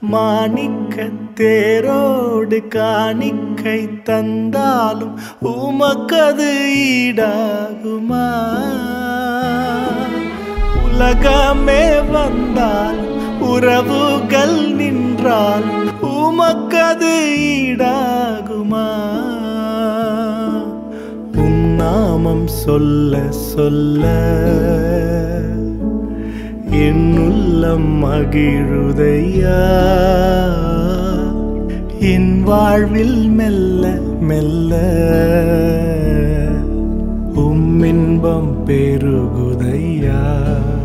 மாணிக்க தேரோடு காணிக்கை தந்தாலும் உமக்கது ஈடாகுமா உலகமே வந்தால் உறவுகள் நின்றால் உமக்கது ஈடாகுமா உம் நாமம் சொல்ல சொல்ல என் உள்ளம் மகிழுதையா என் வாழ்வில் மெல்ல மெல்ல உம் இன்பம் பெருகுதையா